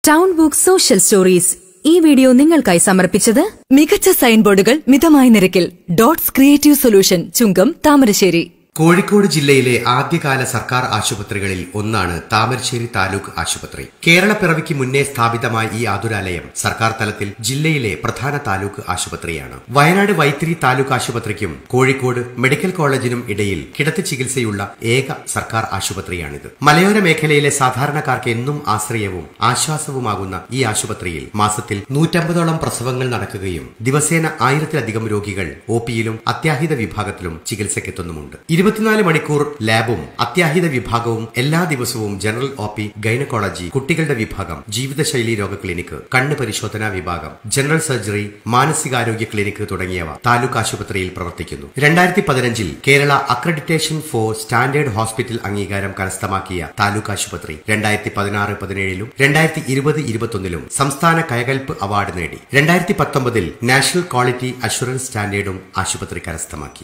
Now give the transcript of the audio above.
town book social stories ഈ video നിങ്ങൾക്കായി സമർപ്പിച്ചത് മികച്ച സൈൻ ബോർഡുകൾ മിതമായ നിരക്കിൽ dots creative solution Chungam Thamarassery Kozhikode ജില്ലയിലെ ആദ്യകാല സർക്കാർ ആശുപത്രികളിൽ ഒന്നാണ് താമരശ്ശേരി താലൂക്ക് ആശുപത്രി കേരളപ്പിറവിക്ക് മുന്നേ സ്ഥാപിതമായ ഈ ആതുരാലയം സർക്കാർ തലത്തിൽ ജില്ലയിലെ പ്രധാന താലൂക്ക് ആശുപത്രിയാണ് വയനാട് വൈത്തിരി താലൂക്ക് ആശുപത്രിക്കും കോഴിക്കോട് മെഡിക്കൽ കോളേജിനും ഇടയിൽ കിടത്തി ചികിത്സയുള്ള ഏക സർക്കാർ ആശുപത്രിയാണിത് മലയോര മേഖലയിലെ സാധാരണക്കാർക്ക് എന്നും ആശ്രയവും ആശ്വാസവുമാകുന്ന ഈ ആശുപത്രിയിൽ മാസത്തിൽ നൂറ്റമ്പതോളം പ്രസവങ്ങൾ നടക്കുകയും ദിവസേന ആയിരത്തിലധികം രോഗികൾ ഒ പിയിലും അത്യാഹിത വിഭാഗത്തിലും ചികിത്സയ്ക്കെത്തുന്നുമുണ്ട് ഇരുപത്തിനാല് മണിക്കൂർ ലാബും അത്യാഹിത വിഭാഗവും എല്ലാ ദിവസവും ജനറൽ ഒ പി ഗൈനക്കോളജി കുട്ടികളുടെ വിഭാഗം ജീവിതശൈലി രോഗ ക്ലിനിക്ക് കണ്ണ് പരിശോധനാ വിഭാഗം ജനറൽ സർജറി മാനസികാരോഗ്യ ക്ലിനിക്ക് തുടങ്ങിയവ താലൂക്ക് ആശുപത്രിയിൽ പ്രവർത്തിക്കുന്നു രണ്ടായിരത്തി പതിനഞ്ചിൽ Kerala accreditation for standard hospital അംഗീകാരം കരസ്ഥമാക്കിയ താലൂക്ക് ആശുപത്രി രണ്ടായിരത്തി പതിനാറ് പതിനേഴിലും രണ്ടായിരത്തി ഇരുപത് ഇരുപത്തൊന്നിലും സംസ്ഥാന കയകൽപ്പ് അവാർഡ് നേടി രണ്ടായിരത്തി പത്തൊമ്പതിൽ നാഷണൽ ക്വാളിറ്റി അഷുറൻസ് സ്റ്റാൻഡേർഡും ആശുപത്രി കരസ്ഥമാക്കി